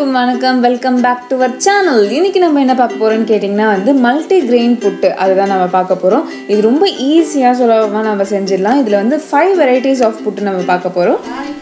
அனைவருக்கும் வணக்கம் welcome back to our channel இன்னைக்கு நம்ம என்ன பார்க்க போறோம்னு கேட்டிங்கன்னா வந்து மல்டி கிரெயின் புட்டு அதுதான் நம்ம பார்க்க போகிறோம் இது ரொம்ப ஈஸியாக சுலபமாக நம்ம செஞ்சிடலாம் இதில் வந்து ஃபைவ் வெரைட்டிஸ் ஆஃப் புட்டு நம்ம பார்க்க போகிறோம்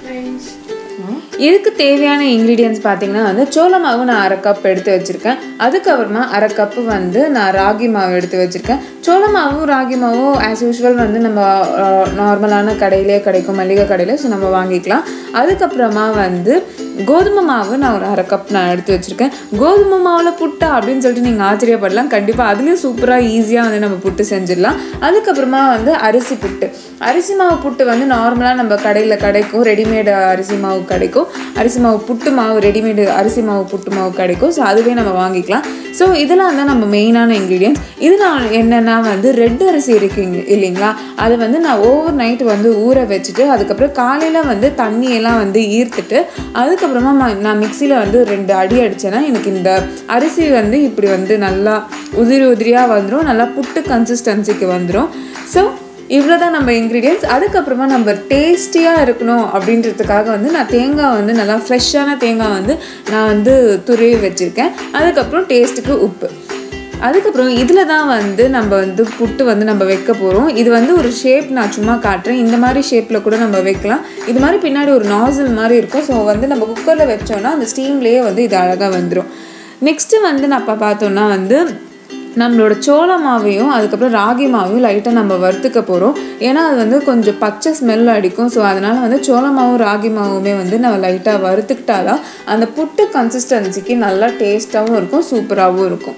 இதுக்கு தேவையான இன்க்ரீடியன்ஸ் பார்த்தீங்கன்னா வந்து சோள மாவு நான் அரை கப் எடுத்து வச்சுருக்கேன் அதுக்கப்புறமா அரை கப்பு வந்து நான் ராகி மாவு எடுத்து வச்சுருக்கேன் சோள மாவும் ராகி மாவும் ஆஸ் யூஷுவல் வந்து நம்ம நார்மலான கடையிலே கிடைக்கும் மளிகை கடையில் ஸோ நம்ம வாங்கிக்கலாம் அதுக்கப்புறமா வந்து கோதுமை மாவு நான் ஒரு அரை கப் நான் எடுத்து வச்சுருக்கேன் கோதுமை மாவில் புட்டா அப்படின்னு சொல்லிட்டு நீங்கள் ஆச்சரியப்படலாம் கண்டிப்பாக அதுலேயும் சூப்பராக ஈஸியாக வந்து நம்ம புட்டு செஞ்சிடலாம் அதுக்கப்புறமா வந்து அரிசி புட்டு அரிசி மாவு புட்டு வந்து நார்மலாக நம்ம கடையில் கிடைக்கும் ரெடிமேடு அரிசி மாவு கிடைக்கும் அரிசி மாவு புட்டு மாவு ரெடிமேடு அரிசி மாவு புட்டு மாவு கிடைக்கும் ஸோ அதுவே நம்ம வாங்கிக்கலாம் ஸோ இதெல்லாம் தான் நம்ம மெயினான இன்க்ரீடியன்ஸ் இது நான் என்னென்னா வந்து ரெட் அரிசி இருக்குங்க இல்லைங்களா அது வந்து நான் ஓவர் நைட் வந்து ஊற வச்சுட்டு அதுக்கப்புறம் காலையில் வந்து தண்ணியெல்லாம் வந்து ஈர்த்துட்டு அதுக்கப்புறமா ம- நான் மிக்சியில் வந்து ரெண்டு அடி அடித்தேன்னா எனக்கு இந்த அரிசி வந்து இப்படி வந்து நல்லா உதிரி உதிரியாக வந்துடும் நல்லா புட்டு கன்சிஸ்டன்சிக்கு வந்துடும் ஸோ இவ்வளோ தான் நம்ம இன்க்ரீடியன்ஸ் அதுக்கப்புறமா நம்ம டேஸ்டியாக இருக்கணும் அப்படின்றதுக்காக வந்து நான் தேங்காய் வந்து நல்லா ஃப்ரெஷ்ஷான தேங்காய் வந்து நான் வந்து துருவி வச்சுருக்கேன் அதுக்கப்புறம் டேஸ்ட்டுக்கு உப்பு அதுக்கப்புறம் இதில் தான் வந்து நம்ம வந்து புட்டு வந்து நம்ம வைக்க போகிறோம் இது வந்து ஒரு ஷேப் நான் சும்மா காட்டுறேன் இந்த மாதிரி ஷேப்பில் கூட நம்ம வைக்கலாம் இது மாதிரி பின்னாடி ஒரு நாசில் மாதிரி இருக்கும் ஸோ வந்து நம்ம குக்கரில் வச்சோன்னா அந்த ஸ்டீம்லேயே வந்து இது அழகாக வந்துடும் நெக்ஸ்ட்டு வந்து நான் இப்போ பார்த்தோன்னா வந்து நம்மளோட சோள மாவையும் அதுக்கப்புறம் ராகி மாவையும் லைட்டாக நம்ம வறுத்துக்க போகிறோம் ஏன்னா அது வந்து கொஞ்சம் பச்சை ஸ்மெல் அடிக்கும் ஸோ அதனால் வந்து சோள மாவும் ராகி மாவுமே வந்து நம்ம லைட்டாக வறுத்துக்கிட்டாதான் அந்த புட்டு கன்சிஸ்டன்சிக்கு நல்லா டேஸ்ட்டாகவும் இருக்கும் சூப்பராகவும் இருக்கும்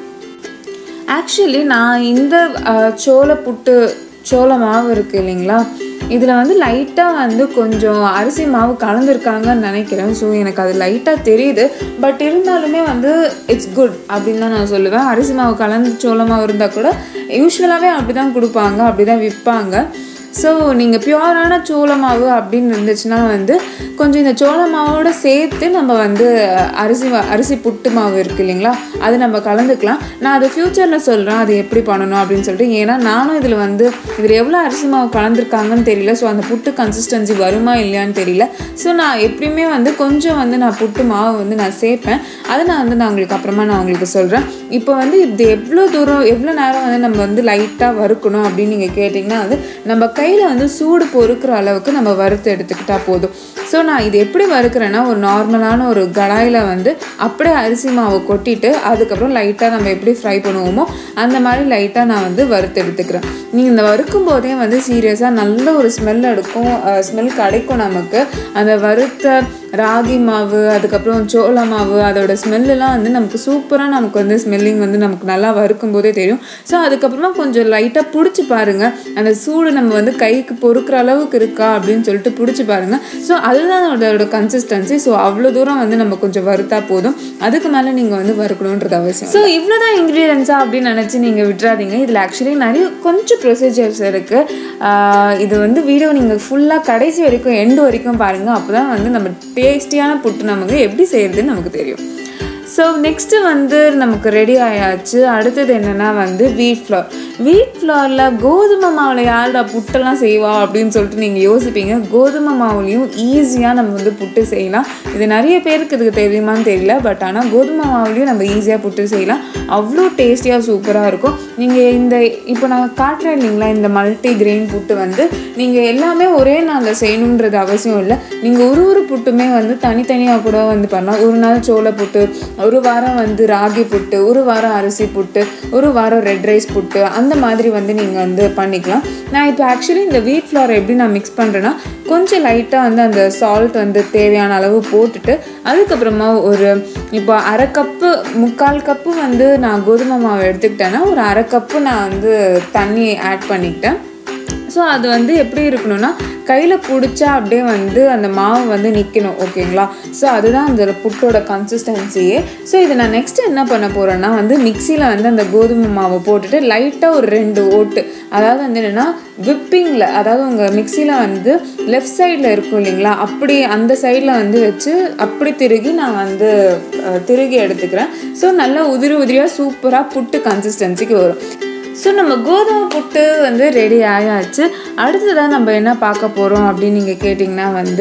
ஆக்சுவலி நான் இந்த அஹ், சோள புட்டு சோள மாவு இருக்குது இல்லைங்களா இதில் வந்து லைட்டாக வந்து கொஞ்சம் அரிசி மாவு கலந்துருக்காங்கன்னு நினைக்கிறேன் ஸோ எனக்கு அது லைட்டாக தெரியுது பட் இருந்தாலுமே வந்து இட்ஸ் குட் அப்படின்னு தான் நான் சொல்லுவேன் அரிசி மாவு கலந்து சோள மாவு இருந்தால் கூட யூஸ்வலாகவே அப்படி தான் கொடுப்பாங்க அப்படி தான் விற்பாங்க ஸோ நீங்கள் பியூரான சோள மாவு அப்படின்னு இருந்துச்சுன்னா வந்து கொஞ்சம் இந்த சோள மாவோட சேர்த்து நம்ம வந்து அரிசி வ- அரிசி புட்டு மாவு இருக்கு இல்லைங்களா அது நம்ம கலந்துக்கலாம் நான் அது ஃப்யூச்சரில் சொல்கிறேன் அது எப்படி பண்ணணும் அப்படின்னு சொல்லிட்டு ஏன்னா நானும் இதில் வந்து இதில் எவ்வளோ அரிசி மாவு கலந்துருக்காங்கன்னு தெரியல ஸோ அந்த புட்டு கன்சிஸ்டன்சி வருமா இல்லையான்னு தெரியல ஸோ நான் எப்படியுமே வந்து கொஞ்சம் வந்து நான் புட்டு மாவு வந்து நான் சேர்ப்பேன் அதை நான் வந்து நான் உங்களுக்கு அப்புறமா நான் உங்களுக்கு சொல்கிறேன் இப்போ வந்து இது எவ்வளோ தூரம் எவ்வளோ நேரம் வந்து நம்ம வந்து லைட்டாக வறுக்கணும் அப்படின்னு நீங்கள் கேட்டிங்கன்னா வந்து நம்ம கையில் வந்து சூடு பொறுக்கிற அளவுக்கு நம்ம வறுத்து எடுத்துக்கிட்டா போதும் ஸோ நான் இது எப்படி வறுக்கிறேன்னா ஒரு நார்மலான ஒரு கடாயில் வந்து அப்படியே அரிசி மாவை கொட்டிட்டு அதுக்கப்புறம் லைட்டாக நம்ம எப்படி ஃப்ரை பண்ணுவோமோ அந்த மாதிரி லைட்டாக நான் வந்து வறுத்து எடுத்துக்கிறேன் நீங்கள் இந்த வறுக்கும் போதே வந்து சீரியஸாக நல்ல ஒரு ஸ்மெல் எடுக்கும் ஸ்மெல் கிடைக்கும் நமக்கு அந்த வறுத்த ராகி மாவு அதுக்கப்புறம் சோள மாவு அதோட ஸ்மெல்லாம் வந்து நமக்கு சூப்பராக நமக்கு வந்து ஸ்மெல்லிங் வந்து நமக்கு நல்லா வறுக்கும் போதே தெரியும் ஸோ அதுக்கப்புறமா கொஞ்சம் லைட்டாக பிடிச்சி பாருங்கள் அந்த சூடு நம்ம வந்து கைக்கு பொறுக்கிற அளவுக்கு இருக்கா அப்படின்னு சொல்லிட்டு பிடிச்சி பாருங்கள் ஸோ அதுதான் அதோட கன்சிஸ்டன்சி ஸோ அவ்வளோ தூரம் வந்து நம்ம கொஞ்சம் வறுத்தா போதும் அதுக்கு மேலே நீங்கள் வந்து வறுக்கணுன்றது அவசியம் ஸோ இவ்வளோ தான் இன்க்ரீடியன்ஸா அப்படின்னு நினச்சி நீங்கள் விட்டுறாதீங்க இதில் ஆக்சுவலி நிறைய கொஞ்சம் ப்ரொசீஜர்ஸ் இருக்குது இது வந்து வீடியோ நீங்கள் ஃபுல்லாக கடைசி வரைக்கும் எண்டு வரைக்கும் பாருங்கள் அப்போ தான் வந்து நம்ம டேஸ்டியான புட்டு நமக்கு எப்படி செய்யறதுன்னு நமக்கு தெரியும் ஸோ நெக்ஸ்ட்டு வந்து நமக்கு ரெடி ஆயாச்சு அடுத்தது என்னென்னா வந்து வீட் ஃப்ளவர் வீட் ஃப்ளவரில் கோதுமை மாவில் யாருடா புட்டெல்லாம் செய்வா அப்படின்னு சொல்லிட்டு நீங்கள் யோசிப்பீங்க கோதுமை மாவுலேயும் ஈஸியாக நம்ம வந்து புட்டு செய்யலாம் இது நிறைய பேருக்கு இதுக்கு தெரியுமான்னு தெரியல பட் ஆனால் கோதுமை மாவுலேயும் நம்ம ஈஸியாக புட்டு செய்யலாம் அவ்வளோ டேஸ்டியாக சூப்பராக இருக்கும் நீங்கள் இந்த இப்போ நான் காட்டுறேன் இல்லைங்களா இந்த மல்டி கிரெயின் புட்டு வந்து நீங்கள் எல்லாமே ஒரே நாளில் செய்யணுன்றது அவசியம் இல்லை நீங்கள் ஒரு ஒரு புட்டுமே வந்து தனித்தனியாக கூட வந்து பண்ணலாம் ஒரு நாள் சோள புட்டு ஒரு வாரம் வந்து ராகி புட்டு ஒரு வாரம் அரிசி புட்டு ஒரு வாரம் ரெட் ரைஸ் புட்டு அந்த மாதிரி வந்து நீங்கள் வந்து பண்ணிக்கலாம் நான் இப்போ ஆக்சுவலி இந்த வீட் ஃப்ளவர் எப்படி நான் மிக்ஸ் பண்ணுறேன்னா கொஞ்சம் லைட்டாக வந்து அந்த சால்ட் வந்து தேவையான அளவு போட்டுட்டு அதுக்கப்புறமா ஒரு இப்போ அரை கப்பு முக்கால் கப்பு வந்து நான் கோதுமை மாவு எடுத்துக்கிட்டேன்னா ஒரு அரை கப்பு நான் வந்து தண்ணி ஆட் பண்ணிக்கிட்டேன் ஸோ அது வந்து எப்படி இருக்கணும்னா கையில் பிடிச்சா அப்படியே வந்து அந்த மாவு வந்து நிற்கணும் ஓகேங்களா ஸோ அதுதான் அந்த புட்டோட கன்சிஸ்டன்சியே ஸோ இதை நான் நெக்ஸ்ட் என்ன பண்ண போகிறேன்னா வந்து மிக்சியில் வந்து அந்த கோதுமை மாவை போட்டுட்டு லைட்டாக ஒரு ரெண்டு ஓட்டு அதாவது வந்து என்னென்னா விப்பிங்கில் அதாவது உங்கள் மிக்சியில் வந்து லெஃப்ட் சைடில் இருக்கும் இல்லைங்களா அப்படி அந்த சைடில் வந்து வச்சு அப்படி திருகி நான் வந்து அஹ், திருகி எடுத்துக்கிறேன் ஸோ நல்லா உதிரி உதிரியாக சூப்பராக புட்டு கன்சிஸ்டன்சிக்கு வரும் ஸோ நம்ம கோதுமை புட்டு வந்து ரெடி ஆயாச்சு அடுத்ததாக நம்ம என்ன பார்க்க போகிறோம் அப்படின்னு நீங்கள் கேட்டிங்கன்னா வந்து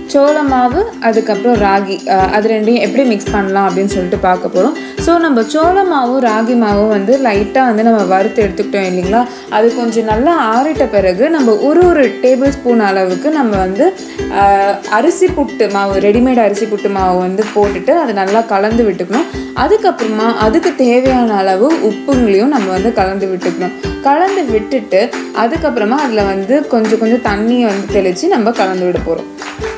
சோள மாவு அதுக்கப்புறம் ராகி அஹ், அது ரெண்டையும் எப்படி மிக்ஸ் பண்ணலாம் அப்படின்னு சொல்லிட்டு பார்க்க போகிறோம் ஸோ நம்ம சோள மாவும் ராகி மாவும் வந்து லைட்டாக வந்து நம்ம வறுத்து எடுத்துக்கிட்டோம் இல்லைங்களா அது கொஞ்சம் நல்லா ஆறிட்ட பிறகு நம்ம ஒரு ஒரு டேபிள் ஸ்பூன் அளவுக்கு நம்ம வந்து அஹ், அரிசி புட்டு மாவு ரெடிமேட் அரிசி புட்டு மாவு வந்து போட்டுட்டு அதை நல்லா கலந்து விட்டுக்கணும் அதுக்கப்புறமா அதுக்கு தேவையான அளவு உப்புங்களையும் நம்ம வந்து கலந்து விட்டுக்கணும் கலந்து விட்டுட்டு அதுக்கப்புறமா அதில் வந்து கொஞ்சம் கொஞ்சம் தண்ணியை வந்து தெளித்து நம்ம கலந்து விட போகிறோம்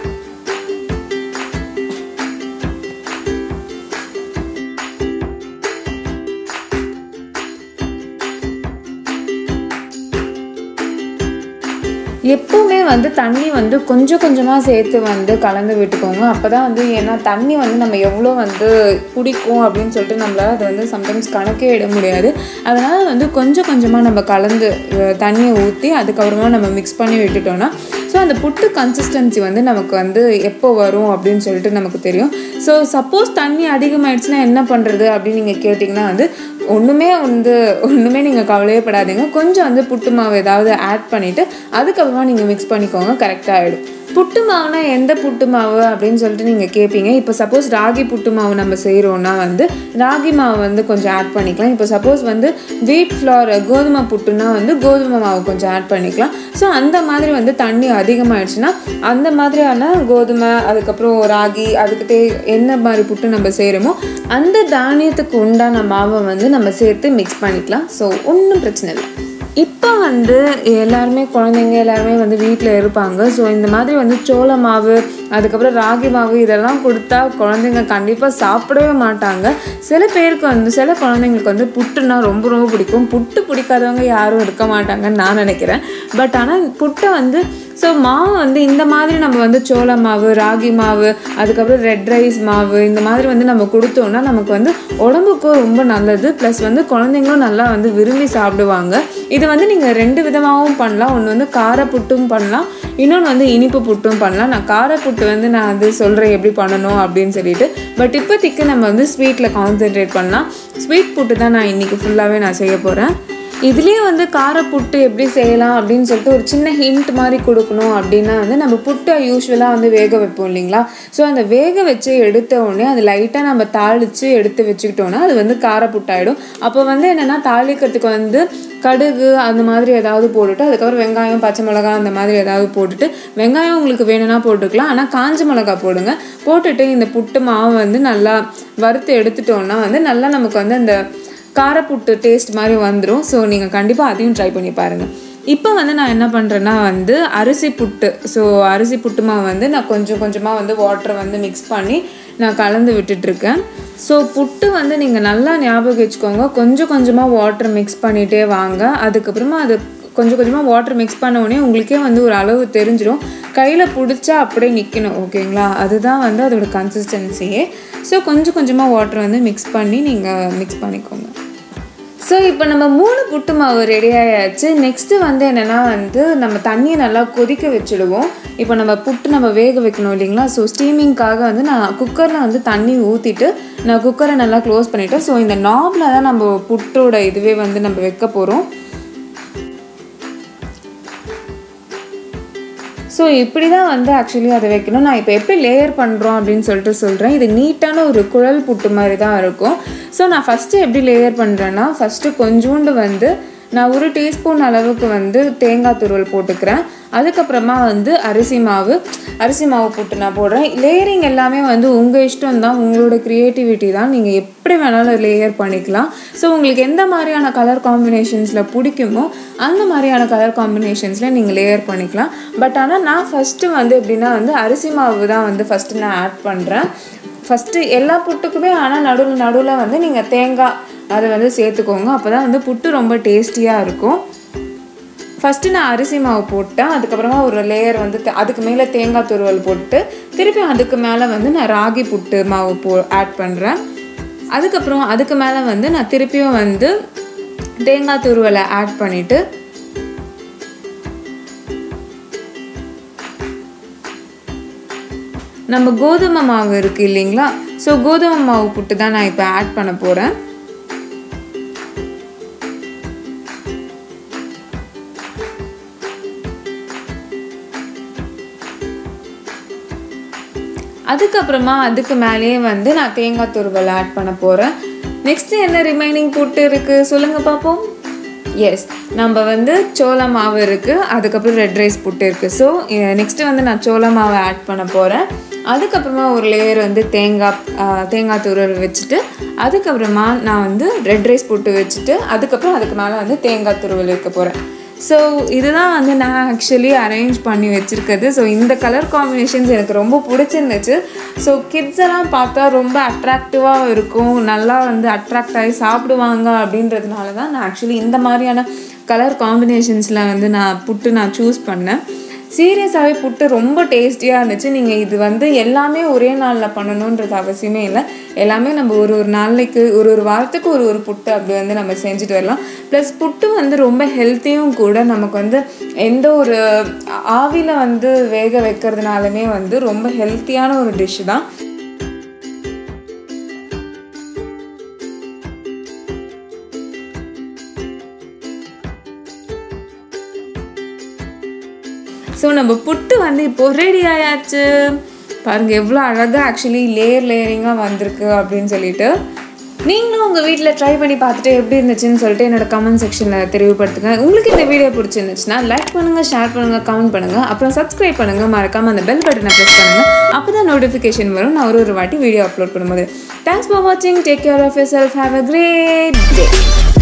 எப்பவுமே வந்து தண்ணி வந்து கொஞ்சம் கொஞ்சமாக சேர்த்து வந்து கலந்து விட்டுக்கோங்க அப்போ தான் வந்து ஏன்னா தண்ணி வந்து நம்ம எவ்வளோ வந்து பிடிக்கும் அப்படின்னு சொல்லிட்டு நம்மளால் அதை வந்து சம்டைம்ஸ் கணக்கே இட முடியாது அதனால் வந்து கொஞ்சம் கொஞ்சமாக நம்ம கலந்து அஹ், தண்ணியை ஊற்றி அதுக்கப்புறமா நம்ம மிக்ஸ் பண்ணி விட்டுட்டோம்னா ஸோ அந்த புட்டு கன்சிஸ்டன்சி வந்து நமக்கு வந்து எப்போ வரும் அப்படின்னு சொல்லிட்டு நமக்கு தெரியும் ஸோ சப்போஸ் தண்ணி அதிகமாயிடுச்சுன்னா என்ன பண்ணுறது அப்படின்னு நீங்கள் கேட்டிங்கன்னா வந்து ஒன்றுமே வந்து ஒன்றுமே நீங்கள் கவலையே படாதீங்க கொஞ்சம் வந்து புட்டு மாவு ஏதாவது ஆட் பண்ணிவிட்டு அதுக்கப்புறமா நீங்கள் மிக்ஸ் பண்ணிக்கோங்க கரெக்டாக ஆகிடும் புட்டு மாவுனா எந்த புட்டு மாவு அப்படின்னு சொல்லிட்டு நீங்கள் கேட்பீங்க இப்போ சப்போஸ் ராகி புட்டு மாவு நம்ம செய்கிறோன்னா வந்து ராகி மாவு வந்து கொஞ்சம் ஆட் பண்ணிக்கலாம் இப்போ சப்போஸ் வந்து வீட் ஃப்ளார் கோதுமை புட்டுனா வந்து கோதுமை மாவு கொஞ்சம் ஆட் பண்ணிக்கலாம் ஸோ அந்த மாதிரி வந்து தண்ணி அதிகமாகிடுச்சுன்னா அந்த மாதிரியான கோதுமை அதுக்கப்புறம் ராகி அதுக்கு தே என்ன மாதிரி புட்டு நம்ம செய்கிறோமோ அந்த தானியத்துக்கு உண்டான மாவை வந்து நம்ம சேர்த்து மிக்ஸ் பண்ணிக்கலாம் ஸோ ஒன்றும் பிரச்சனை இல்லை இப்போ வந்து எல்லாருமே குழந்தைங்க எல்லாருமே வந்து வீட்டில் இருப்பாங்க ஸோ இந்த மாதிரி வந்து சோள மாவு அதுக்கப்புறம் ராகி மாவு இதெல்லாம் கொடுத்தா குழந்தைங்க கண்டிப்பாக சாப்பிடவே மாட்டாங்க சில பேருக்கு வந்து சில குழந்தைங்களுக்கு வந்து புட்டுனா ரொம்ப ரொம்ப பிடிக்கும் புட்டு பிடிக்காதவங்க யாரும் இருக்க மாட்டாங்கன்னு நான் நினைக்கிறேன் பட் ஆனால் புட்டை வந்து ஸோ மாவு வந்து இந்த மாதிரி நம்ம வந்து சோள மாவு ராகி மாவு அதுக்கப்புறம் ரெட் ரைஸ் மாவு இந்த மாதிரி வந்து நம்ம கொடுத்தோம்னா நமக்கு வந்து உடம்புக்கும் ரொம்ப நல்லது ப்ளஸ் வந்து குழந்தைங்களும் நல்லா வந்து விரும்பி சாப்பிடுவாங்க இது வந்து நீங்கள் ரெண்டு விதமாகவும் பண்ணலாம் ஒன்று வந்து கார புட்டும் பண்ணலாம் இன்னொன்று வந்து இனிப்பு புட்டும் பண்ணலாம் நான் கார புட்டு வந்து நான் வந்து சொல்கிறேன் எப்படி பண்ணணும் அப்படின்னு சொல்லிட்டு பட் இப்போதைக்கு நம்ம வந்து ஸ்வீட்டில் கான்சென்ட்ரேட் பண்ணலாம் ஸ்வீட் புட்டு தான் நான் இன்றைக்கி ஃபுல்லாகவே நான் செய்ய போகிறேன் இதுலேயே வந்து கார புட்டு எப்படி செய்யலாம் அப்படின்னு சொல்லிட்டு ஒரு சின்ன ஹிண்ட் மாதிரி கொடுக்கணும் அப்படின்னா வந்து நம்ம புட்டை யூஸ்வலாக வந்து வேக வைப்போம் இல்லைங்களா ஸோ அந்த வேக வச்சு எடுத்த உடனே அது லைட்டாக நம்ம தாளித்து எடுத்து வச்சுக்கிட்டோன்னா அது வந்து கார புட்டாயிடும் அப்போ வந்து என்னென்னா தாளிக்கிறதுக்கு வந்து கடுகு அந்த மாதிரி ஏதாவது போட்டுட்டு அதுக்கப்புறம் வெங்காயம் பச்சை மிளகா அந்த மாதிரி ஏதாவது போட்டுட்டு வெங்காயம் உங்களுக்கு வேணும்னா போட்டுக்கலாம் ஆனால் காஞ்ச மிளகா போடுங்க போட்டுட்டு இந்த புட்டு மாவு வந்து நல்லா வறுத்து எடுத்துட்டோம்னா வந்து நல்லா நமக்கு வந்து அந்த காரப்புட்டு டேஸ்ட் மாதிரி வந்துடும் ஸோ நீங்கள் கண்டிப்பாக அதையும் ட்ரை பண்ணி பாருங்கள் இப்போ வந்து நான் என்ன பண்ணுறேன்னா வந்து அரிசி புட்டு ஸோ அரிசி புட்டு மாவு வந்து நான் கொஞ்சம் கொஞ்சமாக வந்து வாட்டரை வந்து மிக்ஸ் பண்ணி நான் கலந்து விட்டுட்ருக்கேன் ஸோ புட்டு வந்து நீங்கள் நல்லா ஞாபகம் வச்சுக்கோங்க கொஞ்சம் கொஞ்சமாக வாட்டர் மிக்ஸ் பண்ணிகிட்டே வாங்க அதுக்கப்புறமா அது கொஞ்சம் கொஞ்சமாக வாட்டர் மிக்ஸ் பண்ண உடனே உங்களுக்கே வந்து ஒரு அளவு தெரிஞ்சிடும் கையில் பிடிச்சா அப்படியே நிற்கணும் ஓகேங்களா அதுதான் வந்து அதோட கன்சிஸ்டன்சியே ஸோ கொஞ்சம் கொஞ்சமாக வாட்டர் வந்து மிக்ஸ் பண்ணி நீங்கள் மிக்ஸ் பண்ணிக்கோங்க ஸோ இப்போ நம்ம மூணு புட்டு மாவு ரெடி ஆயாச்சு நெக்ஸ்ட்டு வந்து என்னென்னா வந்து நம்ம தண்ணியை நல்லா கொதிக்க வச்சுடுவோம் இப்போ நம்ம புட்டு நம்ம வேக வைக்கணும் இல்லைங்களா ஸோ ஸ்டீமிங்க்காக வந்து நான் குக்கரில் வந்து தண்ணி ஊற்றிட்டு நான் குக்கரை நல்லா க்ளோஸ் பண்ணிவிட்டேன் ஸோ இந்த நாபில் தான் நம்ம புட்டோட இதுவே வந்து நம்ம வைக்க போகிறோம் ஸோ இப்படி தான் வந்து ஆக்சுவலி அதை வைக்கணும் நான் இப்போ எப்படி லேயர் பண்ணுறோம் அப்படின்னு சொல்லிட்டு சொல்கிறேன் இது நீட்டான ஒரு குழல் புட்டு மாதிரி தான் இருக்கும் ஸோ நான் ஃபஸ்ட்டு எப்படி லேயர் பண்ணுறேன்னா ஃபஸ்ட்டு கொஞ்சோண்டு வந்து நான் ஒரு டீஸ்பூன் அளவுக்கு வந்து தேங்காய் துருவல் போட்டுக்கிறேன் அதுக்கப்புறமா வந்து அரிசி மாவு அரிசி மாவு போட்டு நான் போடுறேன் லேயரிங் எல்லாமே வந்து உங்கள் இஷ்டம் தான் உங்களோட க்ரியேட்டிவிட்டி தான் நீங்கள் எப்படி வேணாலும் லேயர் பண்ணிக்கலாம் ஸோ உங்களுக்கு எந்த மாதிரியான கலர் காம்பினேஷன்ஸில் பிடிக்குமோ அந்த மாதிரியான கலர் காம்பினேஷன்ஸில் நீங்கள் லேயர் பண்ணிக்கலாம் பட் ஆனால் நான் ஃபஸ்ட்டு வந்து எப்படின்னா வந்து அரிசி மாவு தான் வந்து ஃபஸ்ட்டு நான் ஆட் பண்ணுறேன் ஃபஸ்ட்டு எல்லா புட்டுக்குமே ஆனால் நடுவில் நடுவில் வந்து நீங்கள் தேங்காய் அதை வந்து சேர்த்துக்கோங்க அப்போ தான் வந்து புட்டு ரொம்ப டேஸ்டியாக இருக்கும் ஃபஸ்ட்டு நான் அரிசி மாவு போட்டேன் அதுக்கப்புறமா ஒரு லேயர் வந்து தே- அதுக்கு மேலே தேங்காய் துருவல் போட்டு திருப்பி அதுக்கு மேலே வந்து நான் ராகி புட்டு மாவு போ ஆட் பண்ணுறேன் அதுக்கப்புறம் அதுக்கு மேலே வந்து நான் திருப்பியும் வந்து தேங்காய் துருவலை ஆட் பண்ணிவிட்டு நம்ம கோதுமை மாவு இருக்குது இல்லைங்களா ஸோ கோதுமை மாவு புட்டு தான் நான் இப்போ ஆட் பண்ண போகிறேன் அதுக்கப்புறமா அதுக்கு மேலேயே வந்து நான் தேங்காய் துருவல் ஆட் பண்ண போகிறேன் நெக்ஸ்ட்டு என்ன ரிமைனிங் புட்டு இருக்குது சொல்லுங்கள் பார்ப்போம் எஸ் நம்ம வந்து சோள மாவு இருக்குது அதுக்கப்புறம் ரெட் ரைஸ் புட்டு இருக்குது ஸோ நெக்ஸ்ட்டு வந்து நான் சோள மாவை ஆட் பண்ண போகிறேன் அதுக்கப்புறமா ஒரு லேயர் வந்து தேங்காய் ஆஹ், தேங்காய் துருவல் வச்சுட்டு அதுக்கப்புறமா நான் வந்து ரெட் ரைஸ் புட்டு வச்சுட்டு அதுக்கப்புறம் அதுக்கு மேலே வந்து தேங்காய் துருவல் வைக்க போகிறேன் ஸோ இதுதான் வந்து நான் ஆக்சுவலி அரேஞ்ச் பண்ணி வச்சுருக்கிறது ஸோ இந்த கலர் காம்பினேஷன்ஸ் எனக்கு ரொம்ப பிடிச்சிருந்துச்சு ஸோ கிட்ஸ் எல்லாம் பார்த்தா ரொம்ப அட்ராக்டிவாக இருக்கும் நல்லா வந்து அட்ராக்ட் ஆகி சாப்பிடுவாங்க அப்படின்றதுனால தான் நான் ஆக்சுவலி இந்த மாதிரியான கலர் காம்பினேஷன்ஸில் வந்து நான் புட்டு நான் சூஸ் பண்ணேன் சீரியஸாகவே புட்டு ரொம்ப டேஸ்டியாக இருந்துச்சு நீங்கள் இது வந்து எல்லாமே ஒரே நாளில் பண்ணணுன்றது அவசியமே இல்லை எல்லாமே நம்ம ஒரு ஒரு நாளைக்கு ஒரு ஒரு வாரத்துக்கு ஒரு ஒரு புட்டு அப்படி வந்து நம்ம செஞ்சுட்டு வரலாம் ப்ளஸ் புட்டு வந்து ரொம்ப ஹெல்த்தியும் கூட நமக்கு வந்து எந்த ஒரு ஆவியில் வந்து வேக வைக்கிறதுனாலுமே வந்து ரொம்ப ஹெல்த்தியான ஒரு டிஷ் தான் ஸோ நம்ம புட்டு வந்து இப்போ ரெடி ஆயாச்சு பாருங்க எவ்வளோ அழகாக ஆக்சுவலி லேயர் லேயரிங்காக வந்திருக்கு அப்படின்னு சொல்லிட்டு நீங்களும் உங்கள் வீட்டில் ட்ரை பண்ணி பார்த்துட்டு எப்படி இருந்துச்சுன்னு சொல்லிட்டு என்னோட கமெண்ட் செக்ஷனில் தெளிவுபடுத்துங்க உங்களுக்கு இந்த வீடியோ பிடிச்சிருந்துச்சுன்னா லைக் பண்ணுங்கள் ஷேர் பண்ணுங்கள் கமெண்ட் பண்ணுங்கள் அப்புறம் சப்ஸ்கிரைப் பண்ணுங்கள் மறக்காமல் அந்த பெல் பட்டனை ப்ரெஸ் பண்ணுங்கள் அப்போ தான் நோட்டிஃபிகேஷன் வரும் நான் ஒரு ஒரு வாட்டி வீடியோ அப்லோட் பண்ணும்போது தேங்க்ஸ் ஃபார் வாட்சிங் take care of yourself have a great day